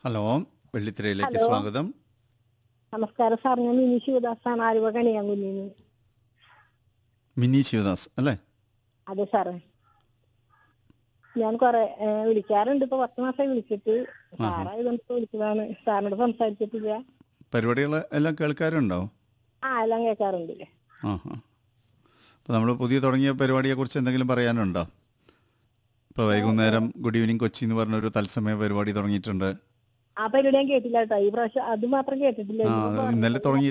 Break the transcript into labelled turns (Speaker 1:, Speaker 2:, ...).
Speaker 1: Hello വെള്ളിത്തിരയിലേക്ക്
Speaker 2: hello.
Speaker 1: സ്വാഗതം
Speaker 2: നമസ്കാരം sir ഞാൻ മിനി ശിവദാസാണ് ആലുവ കണിയാങ്കുന്നിന്ന്
Speaker 1: മിനി ശിവദാസ് അല്ലേ
Speaker 2: അതെ സാറേ ഞാൻ കൊറേ ഏ, വിളിക്കാറുണ്ട് ഇപ്പൊ പത്ത് മാസമായി വിളിച്ചിട്ട് സാറായതുകൊണ്ട് ഇപ്പൊ വിളിച്ചതാണ് സാറിനോട് സംസാരിച്ചിട്ടില്ല
Speaker 1: പരിപാടികൾ എല്ലാം കേൾക്കാറുണ്ടോ
Speaker 2: ആ എല്ലാം കേൾക്കാറുണ്ട്
Speaker 1: ആ ആ അപ്പോൾ നമ്മൾ പുതിയ തുടങ്ങിയ പരിപാടിയെക്കുറിച്ച് എന്തെങ്കിലും പറയാനുണ്ടോ ഇപ്പോൾ വൈകുന്നേരം ഗുഡ് ഈവനിങ് കൊച്ചി എന്ന് പറഞ്ഞൊരു തത്സമയ പരിപാടി തുടങ്ങിയിട്ടുണ്ട്
Speaker 2: ആ പരിപാടി ഞാൻ കേട്ടില്ല കേട്ടോ ഈ പ്രാവശ്യം അത് മാത്രം കേട്ടിട്ടില്ല
Speaker 1: ആ
Speaker 2: ഇതിപ്പോ
Speaker 1: ഇന്നലെ തുടങ്ങി